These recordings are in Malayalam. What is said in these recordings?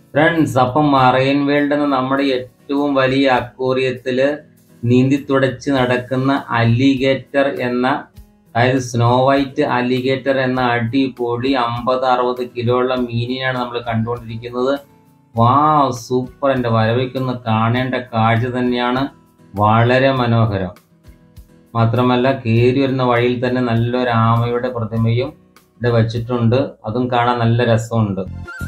ഫ്രണ്ട്സ് അപ്പം മറൈൻ വേൾഡ് എന്ന നമ്മുടെ ഏറ്റവും വലിയ അക്വേറിയത്തില് നീന്തി തുടച്ച് നടക്കുന്ന അലിഗേറ്റർ എന്ന അതായത് സ്നോ വൈറ്റ് അലിഗേറ്റർ എന്ന അടിപൊളി അമ്പത് അറുപത് കിലോ ഉള്ള മീനിനെയാണ് നമ്മൾ കണ്ടുകൊണ്ടിരിക്കുന്നത് വാ സൂപ്പർ എൻ്റെ വരവയ്ക്കൊന്ന് കാണേണ്ട കാഴ്ച തന്നെയാണ് വളരെ മനോഹരം മാത്രമല്ല കയറി വരുന്ന വഴിയിൽ തന്നെ നല്ലൊരു ആമയുടെ പ്രതിമയും ഇവിടെ വെച്ചിട്ടുണ്ട് അതും കാണാൻ നല്ല രസമുണ്ട്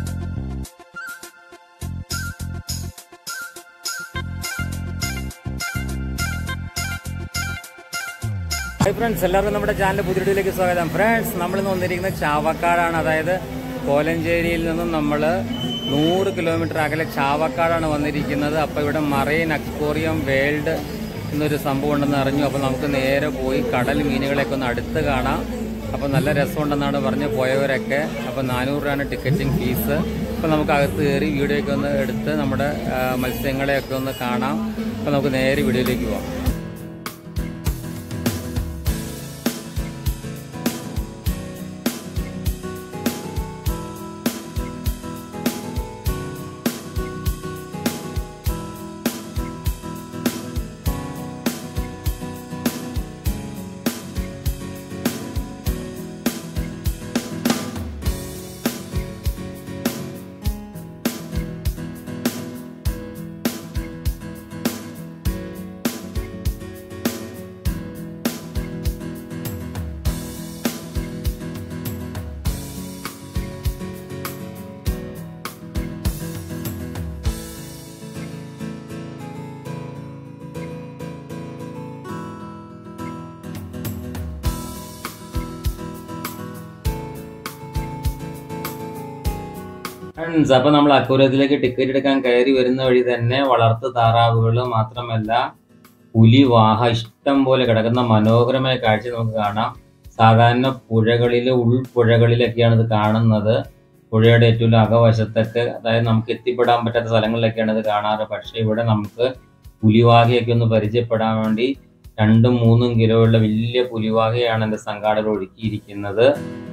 ഹായ് ഫ്രണ്ട്സ് എല്ലാവർക്കും നമ്മുടെ ചാനൽ പുതിയ വീഡിയോയിലേക്ക് സ്വാഗതം ഫ്രണ്ട്സ് നമ്മൾ ഇന്ന് വന്നിരിക്കുന്നത് ചാവക്കാടാണ് അതായത് കോലഞ്ചേരിയിൽ നിന്നും നമ്മൾ നൂറ് കിലോമീറ്റർ അകലെ ചാവക്കാടാണ് വന്നിരിക്കുന്നത് അപ്പോൾ ഇവിടെ മറൈൻ അക്വോറിയം വേൾഡ് എന്നൊരു സംഭവം ഉണ്ടെന്ന് അറിഞ്ഞു അപ്പോൾ നമുക്ക് നേരെ പോയി കടൽ മീനുകളെയൊക്കെ ഒന്ന് അടുത്ത് കാണാം അപ്പോൾ നല്ല രസമുണ്ടെന്നാണ് പറഞ്ഞ് പോയവരൊക്കെ അപ്പോൾ നാനൂറ് രൂപയാണ് ടിക്കറ്റിംഗ് ഫീസ് അപ്പോൾ നമുക്ക് അകത്ത് കയറി വീഡിയോ ഒക്കെ ഒന്ന് എടുത്ത് നമ്മുടെ ആ, മത്സ്യങ്ങളെയൊക്കെ ഒന്ന് കാണാം അപ്പോൾ നമുക്ക് നേരെ വീഡിയോയിലേക്ക് പോകാം ഫ്രണ്ട്സ് അപ്പൊ നമ്മൾ അക്കൂരത്തിലേക്ക് ടിക്കറ്റ് എടുക്കാൻ കയറി വരുന്ന വഴി തന്നെ വളർത്തു താറാവുകൾ മാത്രമല്ല പുലി വാഹ ഇഷ്ടം പോലെ കിടക്കുന്ന മനോഹരമായ കാഴ്ച നമുക്ക് കാണാം സാധാരണ പുഴകളിൽ ഉൾപ്പുഴകളിലൊക്കെയാണ് ഇത് കാണുന്നത് പുഴയുടെ ഏറ്റവും അകവശത്തൊക്കെ അതായത് നമുക്ക് എത്തിപ്പെടാൻ പറ്റാത്ത സ്ഥലങ്ങളിലൊക്കെയാണ് ഇത് കാണാറ് പക്ഷെ ഇവിടെ നമുക്ക് പുലിവാഹയൊക്കെ ഒന്ന് പരിചയപ്പെടാൻ വേണ്ടി രണ്ടും മൂന്നും കിലോ ഉള്ള വലിയ പുലിവാഹയാണ് എൻ്റെ സംഘാടകർ ഒരുക്കിയിരിക്കുന്നത്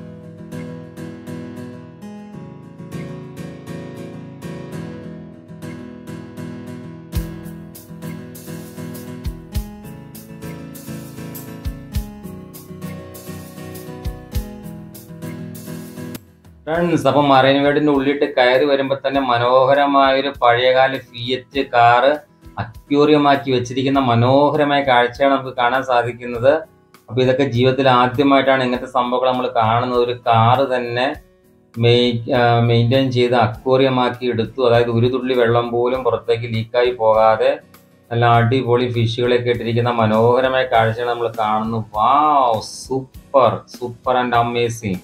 ഫ്രണ്ട്സ് അപ്പം മറൈൻ വേൾഡിന്റെ ഉള്ളിട്ട് കയറി വരുമ്പോൾ തന്നെ മനോഹരമായ ഒരു പഴയകാല ഫിയറ്റ് കാറ് അക്യൂറിയമാക്കി വെച്ചിരിക്കുന്ന മനോഹരമായ കാഴ്ചയാണ് നമുക്ക് കാണാൻ സാധിക്കുന്നത് അപ്പൊ ഇതൊക്കെ ജീവിതത്തിൽ ആദ്യമായിട്ടാണ് ഇങ്ങനത്തെ സംഭവങ്ങൾ നമ്മൾ കാണുന്നത് ഒരു കാറ് തന്നെ മെയിൻറ്റെയിൻ ചെയ്ത് അക്വേറിയമാക്കി എടുത്തു അതായത് ഒരു തുള്ളി വെള്ളം പോലും പുറത്തേക്ക് ലീക്കായി പോകാതെ നല്ല അടിപൊളി ഫിഷുകളൊക്കെ ഇട്ടിരിക്കുന്ന മനോഹരമായ കാഴ്ചകൾ നമ്മൾ കാണുന്നു wow super super and amazing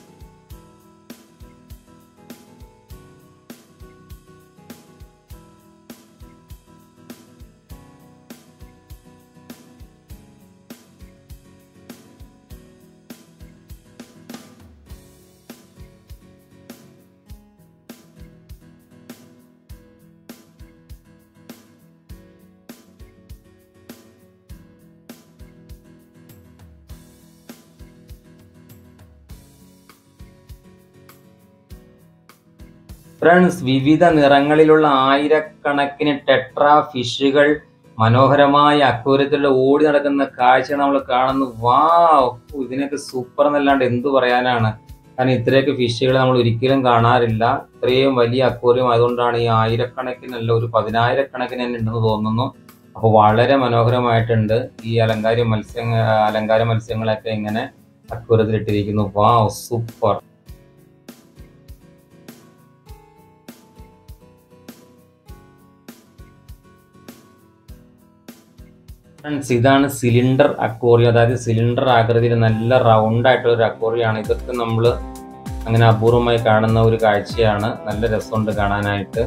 friends വിവിധ നിറങ്ങളിലുള്ള ആയിരക്കണക്കിന് ടെട്രാ ഫിഷുകൾ മനോഹരമായ അക്കൂരത്തിലുള്ള ഓടി നടക്കുന്ന കാഴ്ച നമ്മൾ കാണുന്നു വാ ഇതിനൊക്കെ സൂപ്പർ എന്നല്ലാണ്ട് എന്തു പറയാനാണ് കാരണം ഇത്രയൊക്കെ ഫിഷുകൾ നമ്മൾ ഒരിക്കലും കാണാറില്ല ഇത്രയും വലിയ അക്കൂറിയം ആയതുകൊണ്ടാണ് ഈ ആയിരക്കണക്കിനല്ല ഒരു പതിനായിരക്കണക്കിന് തന്നെ ഉണ്ടെന്ന് തോന്നുന്നു അപ്പോൾ വളരെ മനോഹരമായിട്ടുണ്ട് ഈ അലങ്കാര മത്സ്യങ്ങൾ അലങ്കാര മത്സ്യങ്ങളൊക്കെ ഇങ്ങനെ അക്കൂരത്തിൽ ഇട്ടിരിക്കുന്നു വാ സൂപ്പർ ഫ്രണ്ട്സ് ഇതാണ് സിലിണ്ടർ അക്വോറിയം അതായത് സിലിണ്ടർ ആകൃതിയിൽ നല്ല റൗണ്ട് ആയിട്ടുള്ള ഒരു അക്വോറിയാണ് ഇതൊക്കെ നമ്മൾ അങ്ങനെ അപൂർവമായി കാണുന്ന ഒരു കാഴ്ചയാണ് നല്ല രസമുണ്ട് കാണാനായിട്ട്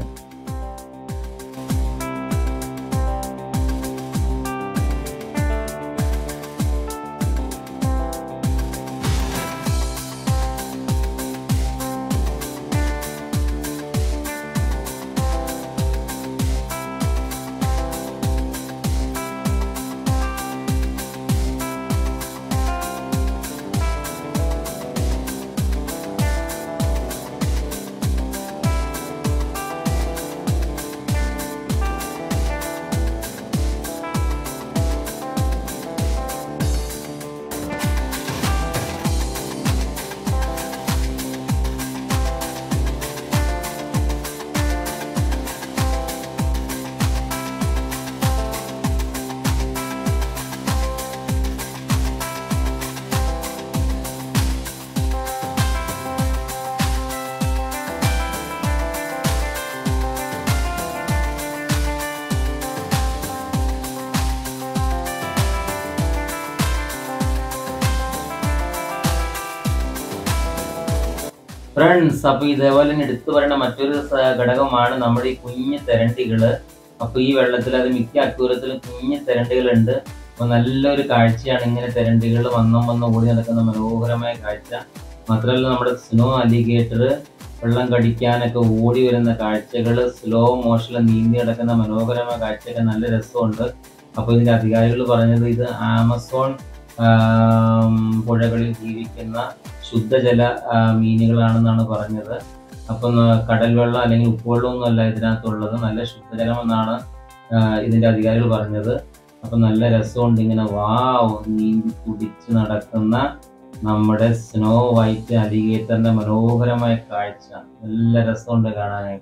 ഫ്രണ്ട്സ് അപ്പൊ ഇതേപോലെ തന്നെ എടുത്തു പറയേണ്ട മറ്റൊരു സ- ഘടകമാണ് നമ്മുടെ ഈ കുഞ്ഞു തെരണ്ടികള് അപ്പൊ ഈ വെള്ളത്തിൽ അത് മിക്ക അക്കൂരത്തിലും കുഞ്ഞു തെരണ്ടികളുണ്ട് അപ്പൊ നല്ലൊരു കാഴ്ചയാണ് ഇങ്ങനെ തെരണ്ടികൾ വന്നും വന്നും ഓടി നടക്കുന്ന മനോഹരമായ കാഴ്ച മാത്രമല്ല നമ്മുടെ സ്നോ അലിഗേറ്റർ വെള്ളം കടിക്കാനൊക്കെ ഓടി വരുന്ന കാഴ്ചകൾ സ്ലോ മോഷനിൽ നീന്തി നടക്കുന്ന മനോഹരമായ കാഴ്ചയൊക്കെ നല്ല രസമുണ്ട് അപ്പോൾ ഇതിന്റെ അധികാരികൾ പറഞ്ഞത് ഇത് ആമസോൺ ആം, പുഴകളിൽ ജീവിക്കുന്ന ശുദ്ധജല ആ, മീനുകളാണെന്നാണ് പറഞ്ഞത് അപ്പം ആ, കടൽ വെള്ളം അല്ലെങ്കിൽ ഉപ്പുവെള്ളമൊന്നും അല്ല ഇതിനകത്തുള്ളത് നല്ല ശുദ്ധജലമെന്നാണ് ആ, ഇതിന്റെ അധികാരികൾ പറഞ്ഞത് അപ്പൊ നല്ല രസമുണ്ട് ഇങ്ങനെ വാവ് നീന്തി കുടിച്ച് നടക്കുന്ന നമ്മുടെ സ്നോ വൈറ്റ് അലിഗേറ്ററിന്റെ മനോഹരമായ കാഴ്ച നല്ല രസമുണ്ട് കാണാനായിട്ട്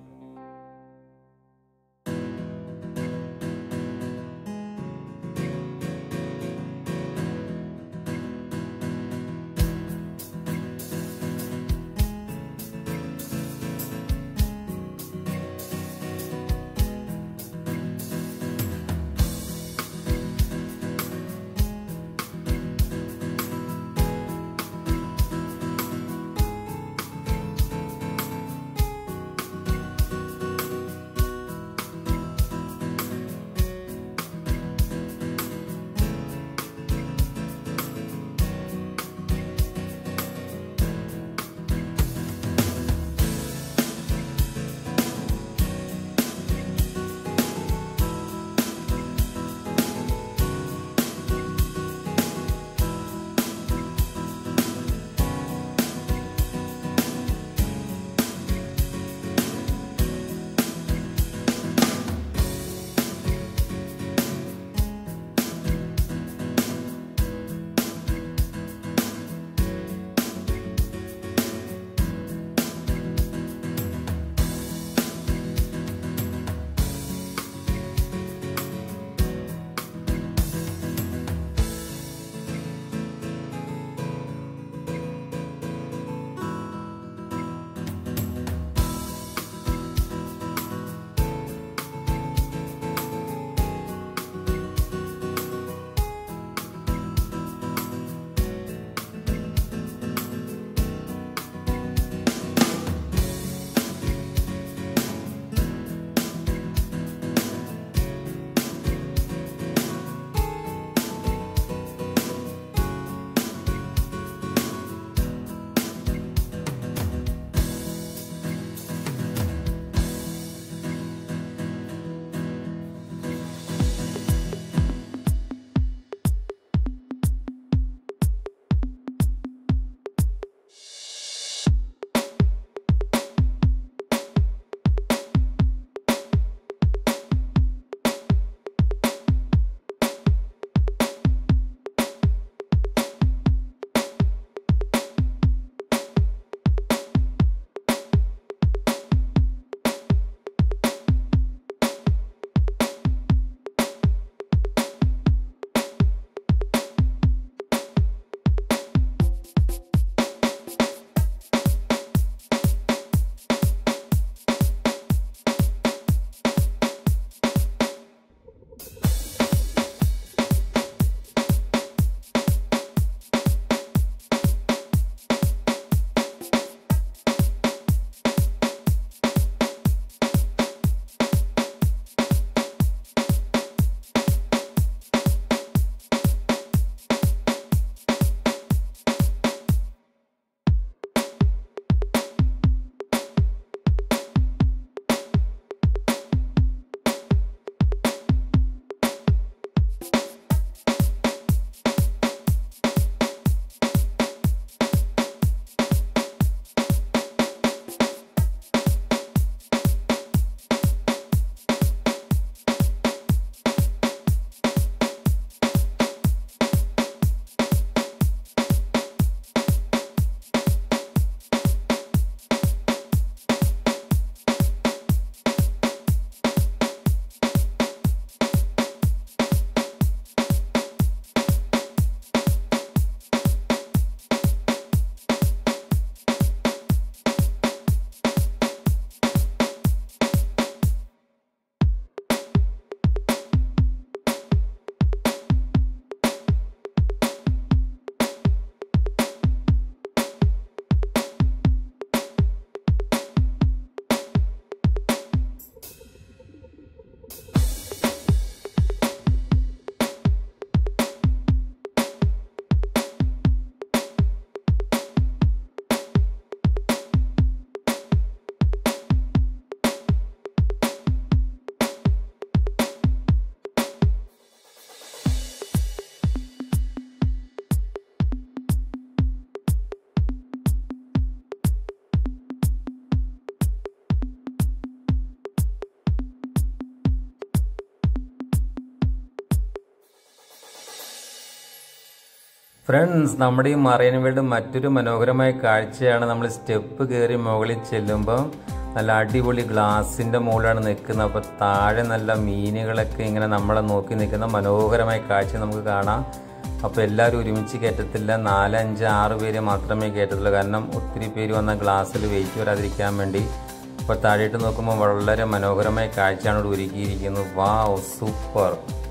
ഫ്രണ്ട്സ് നമ്മുടെ ഈ മറൈൻ വേൾഡ് മറ്റൊരു മനോഹരമായ കാഴ്ചയാണ് നമ്മൾ സ്റ്റെപ്പ് കയറി മുകളിൽ ചെല്ലുമ്പോൾ നല്ല അടിപൊളി ഗ്ലാസിൻ്റെ മുകളിലാണ് നിൽക്കുന്നത് അപ്പോൾ താഴെ നല്ല മീനുകളൊക്കെ ഇങ്ങനെ നമ്മളെ നോക്കി നിൽക്കുന്ന മനോഹരമായ കാഴ്ച നമുക്ക് കാണാം അപ്പോൾ എല്ലാവരും ഒരുമിച്ച് കയറ്റത്തില്ല നാല് അഞ്ച് ആറ് പേര് മാത്രമേ കയറ്റത്തുള്ളൂ കാരണം ഒത്തിരി പേര് വന്ന ഗ്ലാസ്സിൽ വെയിറ്റ് വരാതിരിക്കാൻ വേണ്ടി അപ്പോൾ താഴേട്ട് നോക്കുമ്പോൾ വളരെ മനോഹരമായ കാഴ്ചയാണ് ഇവിടെ ഒരുക്കിയിരിക്കുന്നത് വാവ് സൂപ്പർ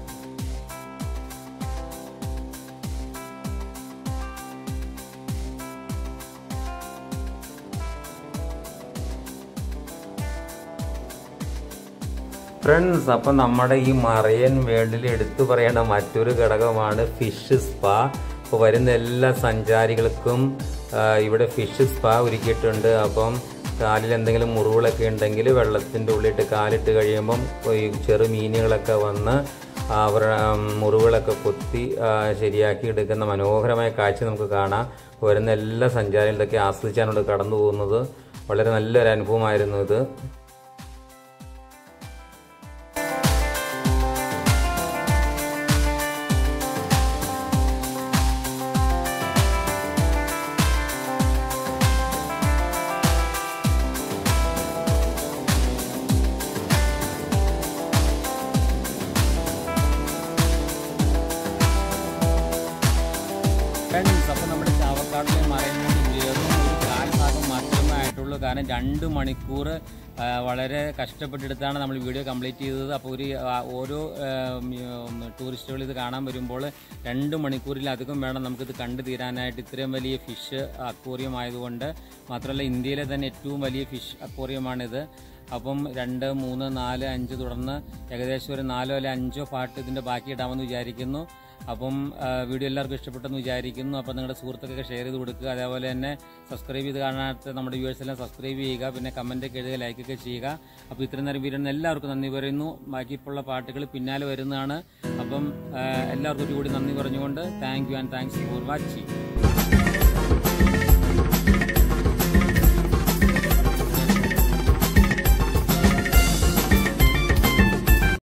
ഫ്രണ്ട്സ് അപ്പം നമ്മുടെ ഈ മറയൻ വേൾഡിൽ എടുത്തു പറയേണ്ട മറ്റൊരു ഘടകമാണ് ഫിഷ് സ്പാ അപ്പോൾ വരുന്ന എല്ലാ സഞ്ചാരികൾക്കും ആ, ഇവിടെ ഫിഷ് സ്പാ ഒരുക്കിയിട്ടുണ്ട് അപ്പം കാലിൽ എന്തെങ്കിലും മുറിവുകളൊക്കെ ഉണ്ടെങ്കിൽ വെള്ളത്തിൻ്റെ ഉള്ളിട്ട് കാലിട്ട് കഴിയുമ്പം ഈ ചെറു മീനുകളൊക്കെ വന്ന് അവരുടെ ഉം, മുറിവുകളൊക്കെ കൊത്തി ആ, ശരിയാക്കി എടുക്കുന്ന മനോഹരമായ കാഴ്ച നമുക്ക് കാണാം വരുന്ന എല്ലാ സഞ്ചാരികളും ഇതൊക്കെ ആസ്വദിച്ചാണ് ഇവിടെ കടന്നു പോകുന്നത് വളരെ നല്ലൊരു അനുഭവമായിരുന്നു ഇത് ഫ്രണ്ട്സ് അപ്പോൾ നമ്മുടെ ചാവക്കാടിലെ മറയുന്നത് ചേർന്ന് ഒരു കാൽ ഭാഗം മാത്രമേ ആയിട്ടുള്ളൂ കാരണം രണ്ട് മണിക്കൂർ ആ, വളരെ കഷ്ടപ്പെട്ടെടുത്താണ് നമ്മൾ വീഡിയോ കംപ്ലീറ്റ് ചെയ്തത് അപ്പോൾ ഒരു ആ, ഓരോ ടൂറിസ്റ്റുകൾ ഇത് കാണാൻ വരുമ്പോൾ രണ്ട് മണിക്കൂറിലധികം വേണം നമുക്കിത് കണ്ടു തീരാനായിട്ട് ഇത്രയും വലിയ ഫിഷ് അക്വേറിയം ആയതുകൊണ്ട് മാത്രമല്ല ഇന്ത്യയിലെ തന്നെ ഏറ്റവും വലിയ ഫിഷ് അക്വേറിയമാണിത് അപ്പം രണ്ട് മൂന്ന് നാല് അഞ്ച് തുടർന്ന് ഏകദേശം ഒരു നാലോ അല്ലെ അഞ്ചോ പാട്ട് ഇതിൻ്റെ ബാക്കി ഇടാമെന്ന് വിചാരിക്കുന്നു അപ്പം ആ, വീഡിയോ എല്ലാവർക്കും ഇഷ്ടപ്പെട്ടെന്ന് വിചാരിക്കുന്നു അപ്പം നിങ്ങളുടെ സുഹൃത്തുക്കൊക്കെ ഷെയർ ചെയ്ത് കൊടുക്കുക അതേപോലെ തന്നെ സബ്സ്ക്രൈബ് ചെയ്ത് കാണാത്ത നമ്മുടെ വ്യൂവേഴ്സ് എല്ലാം സബ്സ്ക്രൈബ് ചെയ്യുക പിന്നെ കമൻറ്റൊക്കെ എഴുതുക ലൈക്കൊക്കെ ചെയ്യുക അപ്പോൾ ഇത്രയും നേരം വീഡിയോ എല്ലാവർക്കും നന്ദി പറയുന്നു ബാക്കിയിപ്പുള്ള പാട്ടുകൾ പിന്നാലെ വരുന്നതാണ് അപ്പം ആ, എല്ലാവർക്കും കൂടി നന്ദി പറഞ്ഞുകൊണ്ട് thank you and thanks for watching